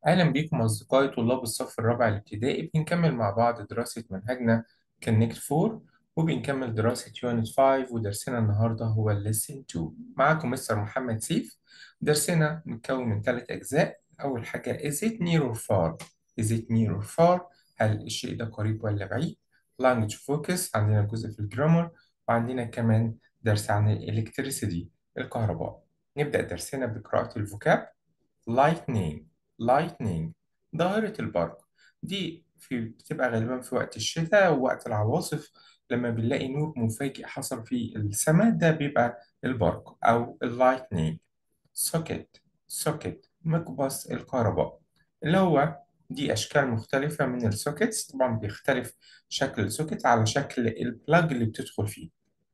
أهلا بكم أصدقائي طلاب الصف الرابع الابتدائي بنكمل مع بعض دراسة منهجنا كونكت 4 وبنكمل دراسة يونت 5 ودرسنا النهاردة هو الليسن 2 معاكم مستر محمد سيف درسنا متكون من ثلاث أجزاء أول حاجة is it near or far is it near or far هل الشيء ده قريب ولا بعيد language focus عندنا جزء في الجرامر وعندنا كمان درس عن الإلكتريسيتي الكهرباء نبدأ درسنا بقراءة الفوكاب lightning lightning ظاهرة البرق دي في بتبقى غالبا في وقت الشتاء ووقت العواصف لما بنلاقي نور مفاجئ حصل في السماء ده بيبقى البرق أو اللايتنينج socket socket مقبس الكهرباء اللي هو دي أشكال مختلفة من السوكيتس طبعا بيختلف شكل السوكيت على شكل البلاج اللي بتدخل فيه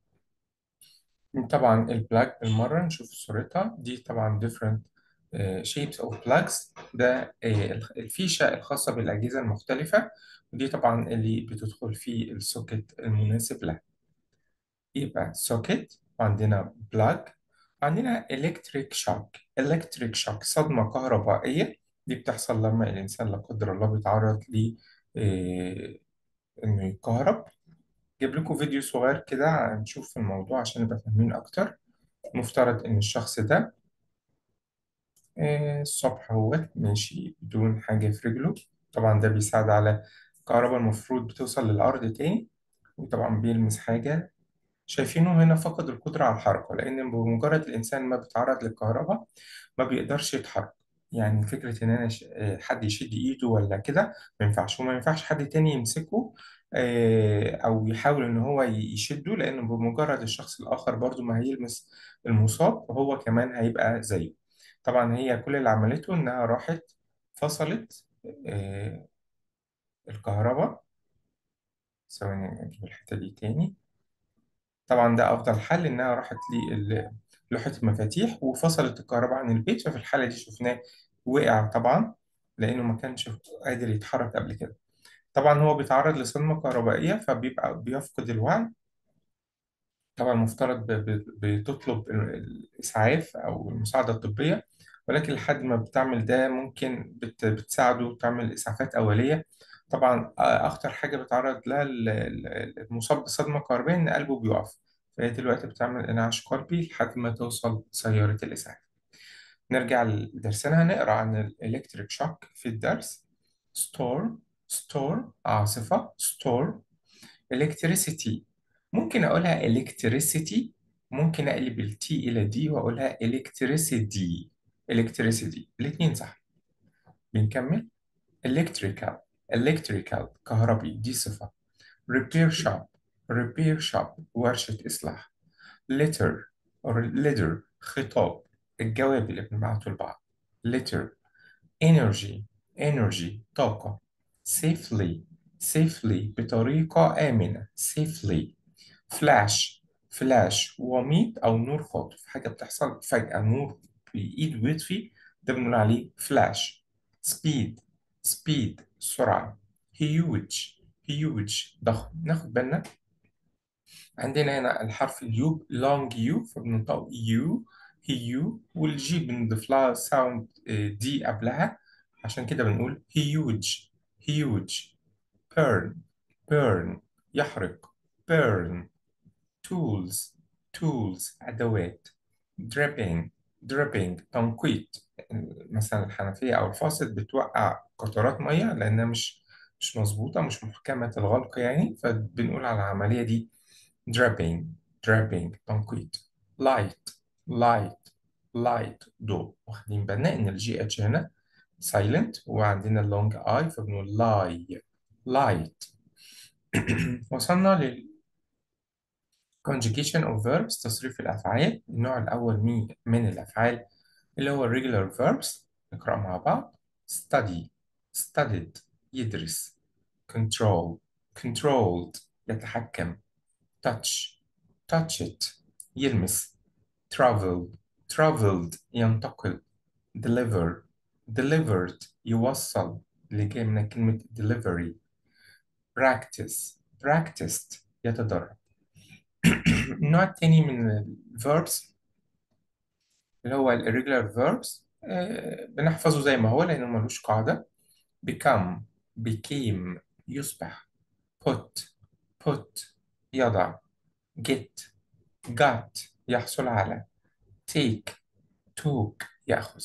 طبعا البلاج بالمرة نشوف صورتها دي طبعا different آه، shapes of plugs ده آه، الفيشة الخاصة بالأجهزة المختلفة ودي طبعا اللي بتدخل في السوكت المناسب لها يبقى سوكت وعندنا بلاج وعندنا electric shock electric shock صدمة كهربائية دي بتحصل لما الإنسان لا قدر الله بيتعرض ل آه، إنه يتكهرب جيب لكم فيديو صغير كده نشوف الموضوع عشان نبقى فاهمين أكتر مفترض إن الشخص ده آه، الصبح هو ماشي بدون حاجة في رجله طبعا ده بيساعد على الكهرباء المفروض بتوصل للأرض تاني وطبعا بيلمس حاجة شايفينه هنا فقد القدرة على الحركة لأن بمجرد الإنسان ما بيتعرض للكهرباء ما بيقدرش يتحرك يعني فكرة إن أنا ش- آه، حد يشد إيده ولا كده ما ينفعش وما ينفعش حد تاني يمسكه آه، أو يحاول إن هو ي- يشده لأن بمجرد الشخص الآخر برضو ما هيلمس المصاب هو كمان هيبقى زيه طبعا هي كل اللي عملته إنها راحت فصلت آه، الكهرباء ثواني أجيب الحتة دي تاني طبعا ده أفضل حل إنها راحت للوحة المفاتيح وفصلت الكهرباء عن البيت ففي الحالة دي شفناه وقع طبعا لأنه ما كانش قادر يتحرك قبل كده طبعا هو بيتعرض لصدمة كهربائية فبيبقى بيفقد الوعي طبعا المفترض ب- ب- بتطلب الإسعاف أو المساعدة الطبية ولكن لحد ما بتعمل ده ممكن بت- بتساعده تعمل إسعافات أولية طبعا أخطر حاجة بيتعرض لها ال- ال- المصاب بصدمة كهربائية إن قلبه بيقف فهي دلوقتي بتعمل إنعاش قلبي لحد ما توصل سيارة الإسعاف نرجع لدرسنا هنقرأ عن الإلكتريك شوك في الدرس ستور ستور عاصفة ستور electricity ممكن أقولها electricity ممكن أقلب ال T إلى D وأقولها electricity electricity الاتنين صح بنكمل electrical electrical كهربي دي صفة repair shop repair shop ورشة إصلاح letter or letter خطاب الجواب اللي بنبعته لبعض letter energy energy طاقة safely safely بطريقة آمنة safely flash flash وميض أو نور خاطف حاجة بتحصل فجأة نور بإيد ويطفي ده بنقول عليه flash speed speed سرعة huge huge ضخم ناخد بالنا عندنا هنا الحرف اليو long يو فبننطقه يو هيو والجي بنضيف لها ساوند دي قبلها عشان كده بنقول huge huge burn burn يحرق burn tools tools أدوات dripping dripping تنقيط مثلا الحنفية أو الفaucet بتوقع قطرات مية لأنها مش مش مظبوطة مش محكمة الغلق يعني فبنقول على العملية دي dripping dripping تنقيط light light light ضوء واخدين بالنا إن الجي اتش هنا silent وعندنا اللونج اي فبنقول lie light وصلنا لل conjugation of verbs تصريف الأفعال النوع الأول من من الأفعال اللي هو regular verbs نقرأ مع بعض study studied يدرس control controlled يتحكم touch touched يلمس travel traveled ينتقل deliver delivered يوصل اللي جاي من كلمة delivery practice practiced يتدرب النوع التاني من ال verbs اللي هو ال irregular verbs آه، بنحفظه زي ما هو لأنه ملوش قاعدة become became يصبح put put يضع get got يحصل على take took يأخذ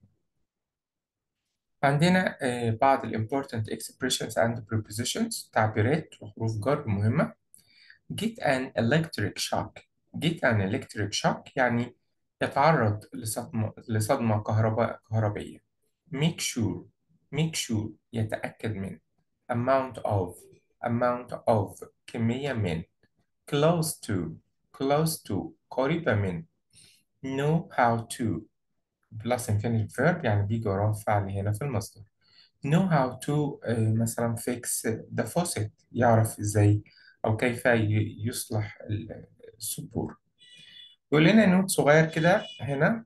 عندنا آه، بعض ال important expressions and prepositions تعبيرات وحروف جر مهمة get an electric shock get an electric shock يعني يتعرض لصدمة لصدمة كهرباء كهربية make sure make sure يتأكد من amount of amount of كمية من close to close to قريبة من know how to plus infinitive verb يعني بيجي وراه فعل هنا في المصدر know how to آه، مثلا fix the faucet يعرف ازاي او كيف ي- يصلح السبور يقول لنا نوت صغير كده هنا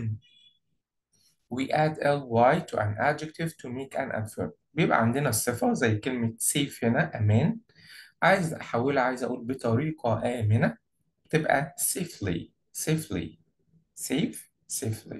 we add ly to an adjective to make an adverb بيبقى عندنا الصفة زي كلمة safe هنا أمان عايز أحولها عايز أقول بطريقة آمنة تبقى safely safely safe safely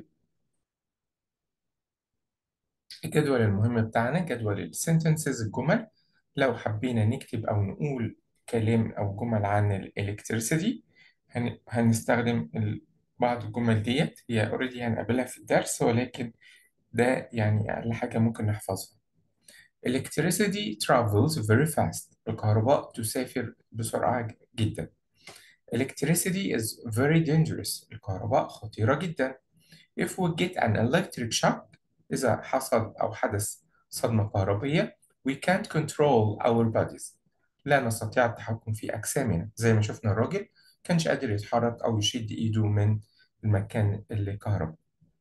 الجدول المهم بتاعنا جدول السنتنسز الجمل لو حبينا نكتب أو نقول كلام أو جمل عن الإلكتريسيتي هن... هنستخدم ال- بعض الجمل ديت هي اوريدي هنقابلها في الدرس ولكن ده يعني أقل حاجة ممكن نحفظها Electricity travels very fast الكهرباء تسافر بسرعة ج- جدا Electricity is very dangerous الكهرباء خطيرة جدا If we get an electric shock إذا حصل أو حدث صدمة كهربية we can't control our bodies لا نستطيع التحكم في أجسامنا زي ما شفنا الراجل كانش قادر يتحرك أو يشد إيده من المكان اللي كهرب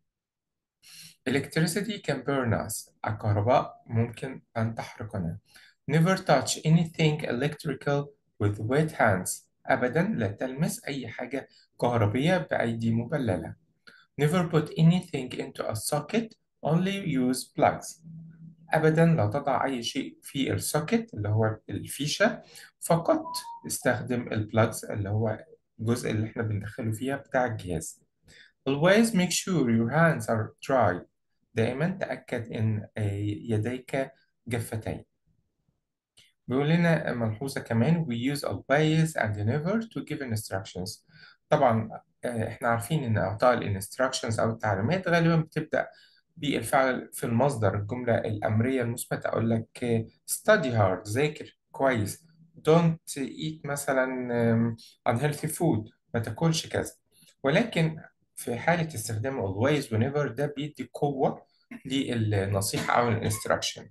Electricity can burn us الكهرباء ممكن أن تحرقنا Never touch anything electrical with wet hands أبدا لا تلمس أي حاجة كهربية بأيدي مبللة Never put anything into a socket only use plugs أبدا لا تضع أي شيء في السوكت اللي هو الفيشة فقط استخدم البلاجز اللي هو الجزء اللي احنا بندخله فيها بتاع الجهاز Always make sure your hands are dry دائما تأكد إن آه، يديك جفتين بيقول لنا ملحوظة كمان we use always and never to give instructions طبعا آه، احنا عارفين ان اعطاء الانستراكشنز او التعليمات غالبا بتبدأ بالفعل في المصدر الجملة الأمرية المثبتة أقول لك آه، study hard ذاكر كويس don't eat مثلا آم، unhealthy food ما تاكلش كذا ولكن في حالة استخدام always whenever ده بيدي قوة للنصيحة أو الانستراكشن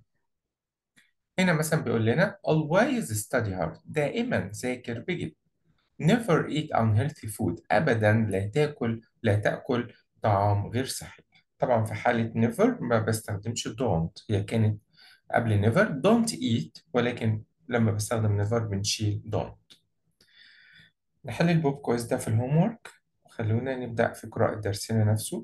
هنا مثلا بيقول لنا always study hard دائما ذاكر بجد never eat unhealthy food أبدا لا تاكل لا تأكل طعام غير صحي طبعا في حالة never ما بستخدمش don't هي كانت قبل never don't eat ولكن لما بستخدم never بنشيل don't نحل البوب كويز ده في الهوم ورك خلونا نبدأ في قراءة درسنا نفسه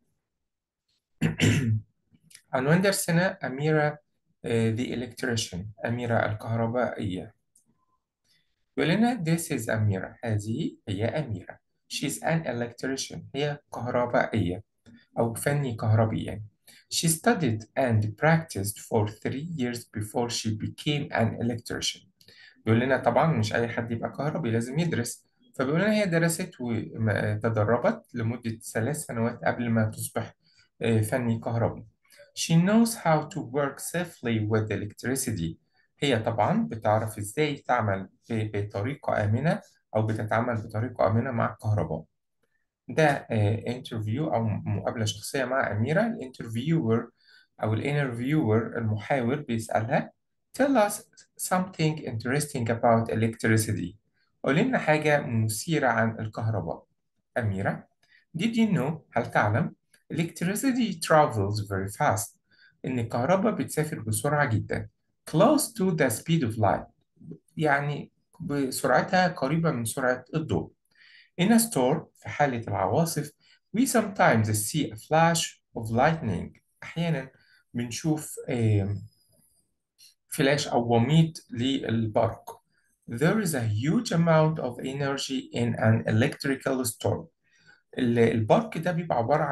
عنوان درسنا أميرة آه، the electrician أميرة الكهربائية يقول لنا this is أميرة هذه هي أميرة she's an electrician هي كهربائية أو فني كهربي يعني she studied and practiced for three years before she became an electrician بيقول لنا طبعا مش أي حد يبقى كهربي لازم يدرس فبيقول لنا هي درست وتدربت لمدة ثلاث سنوات قبل ما تصبح آه، فني كهربي She knows how to work safely with electricity هي طبعا بتعرف ازاي تعمل ب- بطريقة آمنة أو بتتعامل بطريقة آمنة مع الكهرباء ده انترفيو أو مقابلة شخصية مع أميرة الانترفيور أو الانترفيور المحاور بيسألها Tell us something interesting about electricity قول لنا حاجة مثيرة عن الكهرباء أميرة Did you know هل تعلم electricity travels very fast إن الكهرباء بتسافر بسرعة جدا close to the speed of light يعني بسرعتها قريبة من سرعة الضوء In a storm في حالة العواصف we sometimes see a flash of lightning أحيانا بنشوف آم، فلاش أو وميض للبرق There is a huge amount of energy in an electrical storm ال- البرق ده بيبقى عبارة عن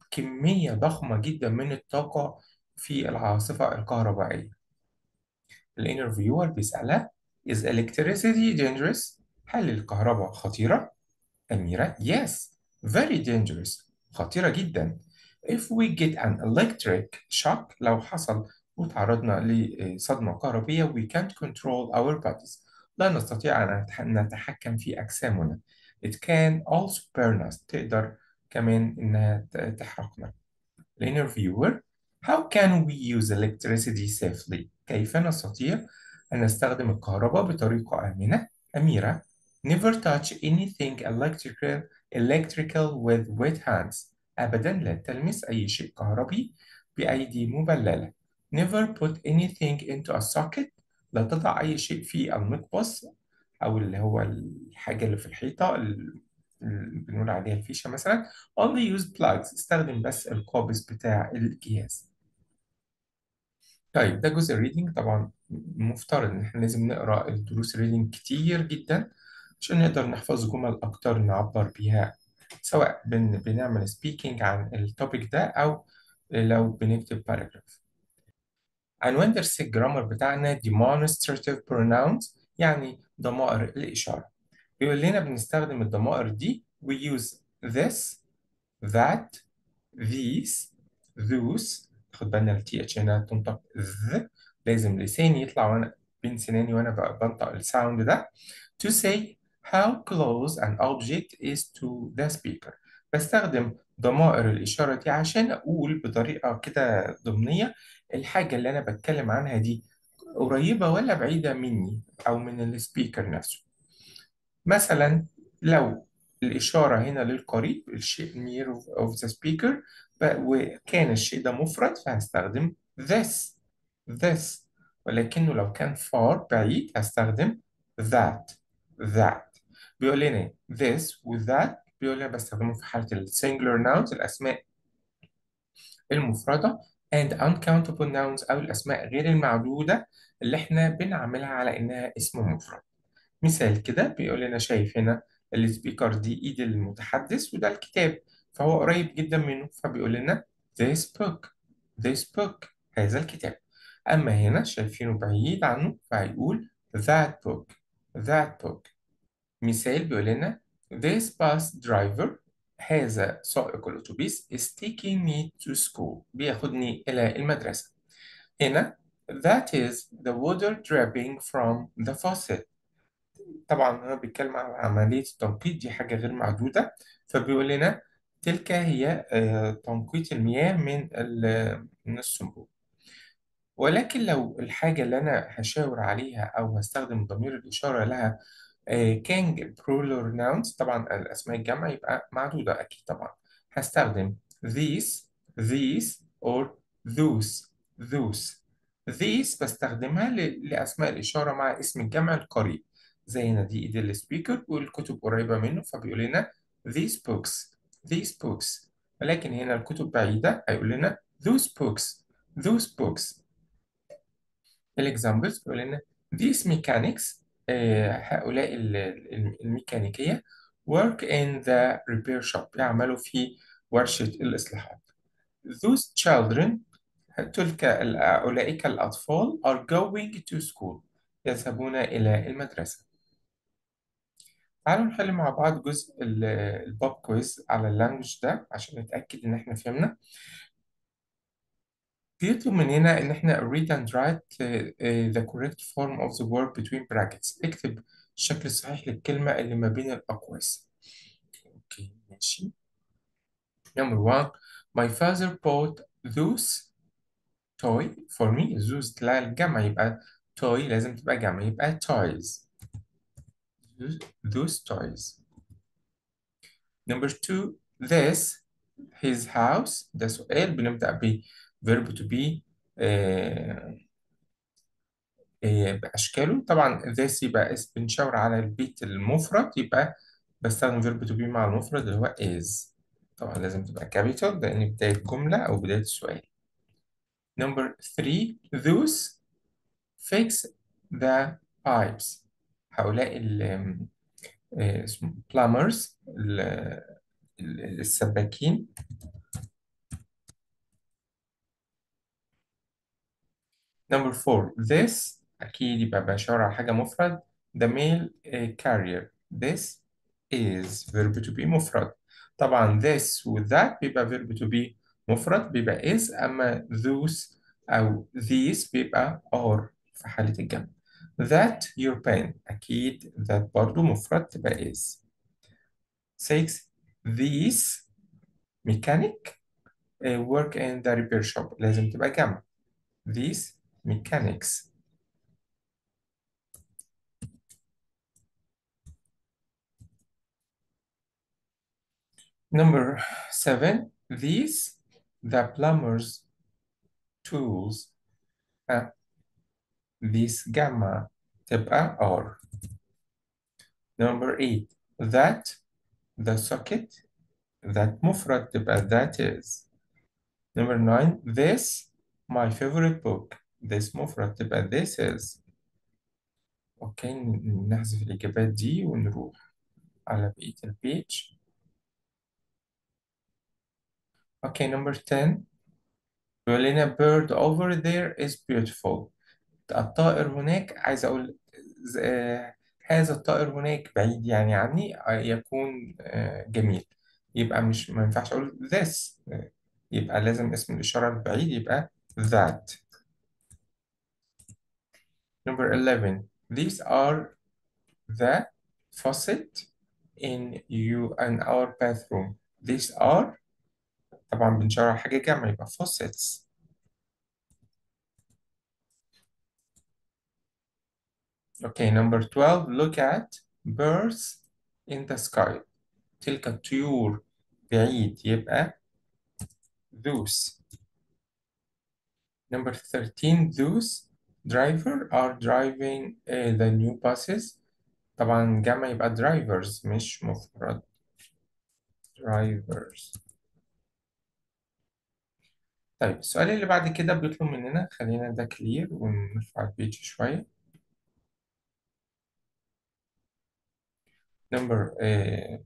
كمية ضخمة جدا من الطاقة في العاصفة الكهربائية الانترفيور بيسألها Is electricity dangerous؟ هل الكهرباء خطيرة؟ أميرة Yes, very dangerous خطيرة جدا If we get an electric shock لو حصل وتعرضنا لصدمة كهربية we can't control our bodies لا نستطيع أن نتحكم في أجسامنا It can also burn us تقدر كمان إنها تحرقنا الانترفيور How can we use electricity safely؟ كيف نستطيع أن نستخدم الكهرباء بطريقة آمنة؟ أميرة Never touch anything electrical, electrical with wet hands. أبدا لا تلمس أي شيء كهربي بأيدي مبللة. Never put anything into a socket. لا تضع أي شيء في المقبس أو اللي هو الحاجة اللي في الحيطة اللي بنقول عليها الفيشة مثلا. Only use plugs. استخدم بس القابس بتاع الجهاز. طيب ده جزء الريدنج طبعا مفترض إن إحنا لازم نقرأ الدروس الريدنج كتير جدا عشان نقدر نحفظ جمل أكتر نعبر بيها سواء بن بنعمل سبيكينج عن التوبيك ده أو لو بنكتب باراجراف عنوان درس الجرامر بتاعنا demonstrative pronouns يعني ضمائر الإشارة بيقول لنا بنستخدم الضمائر دي we use this that these those خد بالنا ال TH هنا تنطق ذ لازم لساني يطلع وانا بين سناني وانا بنطق الساوند ده to say how close an object is to the speaker بستخدم ضمائر الإشارة دي عشان أقول بطريقة كده ضمنية الحاجة اللي أنا بتكلم عنها دي قريبة ولا بعيدة مني أو من السبيكر نفسه مثلا لو الإشارة هنا للقريب الشيء near of the speaker وكان الشيء ده مفرد فهستخدم this this ولكنه لو كان far بعيد هستخدم that that بيقول لنا this و that بيقول لنا بستخدمه في حالة ال singular nouns الأسماء المفردة and uncountable nouns أو الأسماء غير المعدودة اللي احنا بنعملها على إنها اسم مفرد مثال كده بيقول لنا شايف هنا السبيكر دي إيد المتحدث وده الكتاب فهو قريب جدا منه فبيقول لنا this book this book هذا الكتاب أما هنا شايفينه بعيد عنه فهيقول that book that book مثال بيقول لنا this bus driver هذا سائق الأتوبيس is taking me to school بياخدني إلى المدرسة هنا that is the water dripping from the faucet طبعا هو بيتكلم عن عملية التنقيط دي حاجة غير معدودة فبيقول لنا تلك هي تنقيط المياه من من الصنبور ولكن لو الحاجة اللي أنا هشاور عليها أو هستخدم ضمير الإشارة لها كان plural nouns طبعا الأسماء الجمع يبقى معدودة أكيد طبعا هستخدم these these or those those these بستخدمها لأسماء الإشارة مع اسم الجمع القريب زي هنا دي إيد السبيكر والكتب قريبة منه فبيقول لنا these books these books ولكن هنا الكتب بعيدة هيقول لنا those books those books الإكزامبلز بيقول لنا these mechanics هؤلاء الميكانيكية work in the repair shop يعملوا في ورشة الإصلاحات those children تلك أولئك الأطفال are going to school يذهبون إلى المدرسة تعالوا نحل مع بعض جزء البوب كويز على اللانجوج ده عشان نتأكد إن إحنا فهمنا بيطلب مننا إن إحنا read and write the correct form of the word between brackets اكتب الشكل الصحيح للكلمة اللي ما بين الأقواس أوكي ماشي number one my father bought those toy for me those لا الجمع يبقى toy لازم تبقى جمع يبقى toys those toys number two this his house ده سؤال بنبدأ ب verb to be آه آه بأشكاله طبعا this يبقى اس بنشاور على البيت المفرد يبقى بستخدم verb to be مع المفرد اللي هو is طبعا لازم تبقى capital لأن بداية جملة أو بداية سؤال number three those fix the pipes هؤلاء ال اسمه plumbers السباكين number four this أكيد يبقى بشاور على حاجة مفرد the male uh, carrier this is verb to be مفرد طبعا this و that بيبقى verb to be مفرد بيبقى is أما those أو these بيبقى are في حالة الجمع that your pen أكيد that برضو مفرد تبقى is six these mechanic uh, work in the repair shop لازم تبقى جمع these mechanics Number seven, these, the plumber's tools, uh, this gamma تبقى are. Number eight, that, the socket, that مفرد تبقى that is. Number nine, this, my favorite book, this مفرد تبقى this is. اوكي نحذف الإجابات دي ونروح على بقية البيج. اوكي number 10 بيقول لنا bird over there is beautiful الطائر هناك عايز أقول ز- آه، هذا الطائر هناك بعيد يعني عني آه، يكون آه، جميل يبقى مش ما ينفعش أقول this آه، يبقى لازم اسم الإشارة البعيد يبقى that number 11 these are the faucet in you and our bathroom these are طبعا بنشرح حاجة جمع يبقى faucets Okay, number 12, look at birds in the sky. تلك الطيور بعيد يبقى those. Number 13, those driver are driving uh, the new buses. طبعا جمع يبقى drivers مش مفرد drivers. طيب السؤال اللي بعد كده بيطلب مننا خلينا ده كلير ونرفع البيج شوية. Number uh,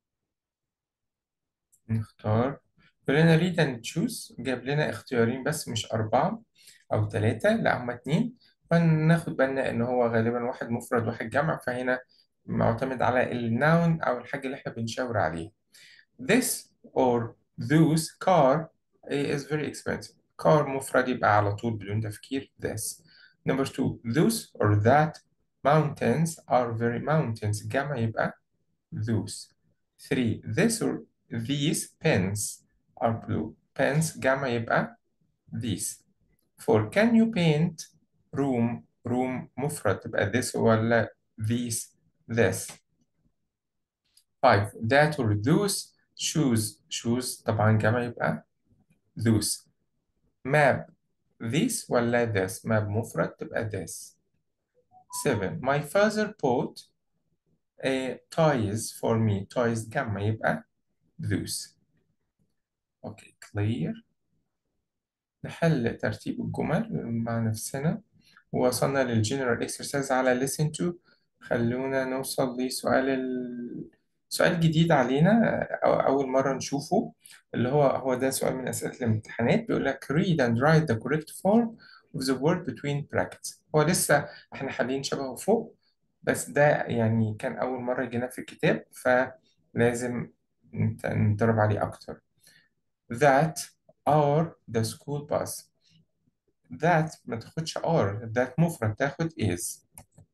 نختار يقول لنا read and choose جاب لنا اختيارين بس مش أربعة أو ثلاثة لا هما اتنين فناخد بالنا إن هو غالبا واحد مفرد واحد جمع فهنا معتمد على النون أو الحاجة اللي احنا بنشاور عليها this or those car is very expensive car مفرد يبقى على طول بدون تفكير this number two those or that mountains are very mountains جمع يبقى those. Three, this or these pens are blue. Pens جمع يبقى these. Four, can you paint room room مفرد تبقى this ولا these this. Five, that or those shoes shoes طبعا جمع يبقى those. Map this ولا this map مفرد تبقى this. Seven, my father bought a toys for me toys جمع يبقى those اوكي clear نحل ترتيب الجمل مع نفسنا ووصلنا للجنرال اكسرسايز على listen to خلونا نوصل لسؤال ال... سؤال جديد علينا أو أول مرة نشوفه اللي هو هو ده سؤال من أسئلة الامتحانات بيقول لك read and write the correct form of the word between brackets هو لسه احنا حاليا شبهه فوق بس ده يعني كان أول مرة يجينا في الكتاب فلازم نت- نتدرب عليه أكتر that are the school bus that ما تاخدش are that مفرد تاخد is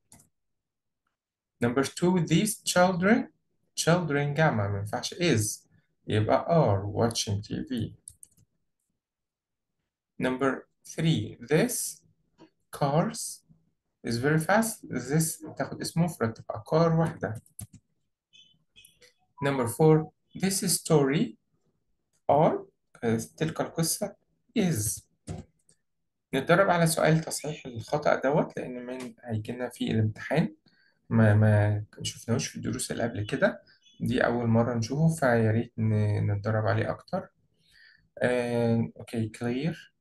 number two these children children جمع ما ينفعش is يبقى are watching TV number three this cars is very fast this تاخد اسم مفرد تبقى car واحدة number four this story are تلك القصة is نتدرب على سؤال تصحيح الخطأ دوت لأن من هيجينا في الامتحان ما ما شفناهوش في الدروس اللي قبل كده دي أول مرة نشوفه فيا ريت ن- نتدرب عليه أكتر آه، أوكي كلير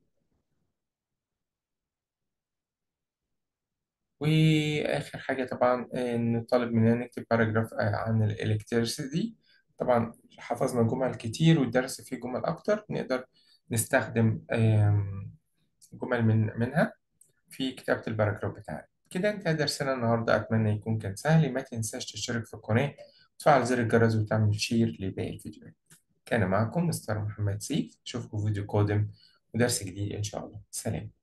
وآخر حاجة طبعا آه، نطالب مننا نكتب باراجراف آه، عن الإلكتريسيتي طبعا حفظنا جمل كتير والدرس فيه جمل أكتر نقدر نستخدم آم، جمل من منها في كتابة الباراجراف بتاعك كده انتهى درسنا النهاردة أتمنى يكون كان سهل ما تنساش تشترك في القناة وتفعل زر الجرس وتعمل شير لباقي الفيديوهات كان معكم مستر محمد سيف أشوفكم في فيديو قادم ودرس جديد إن شاء الله سلام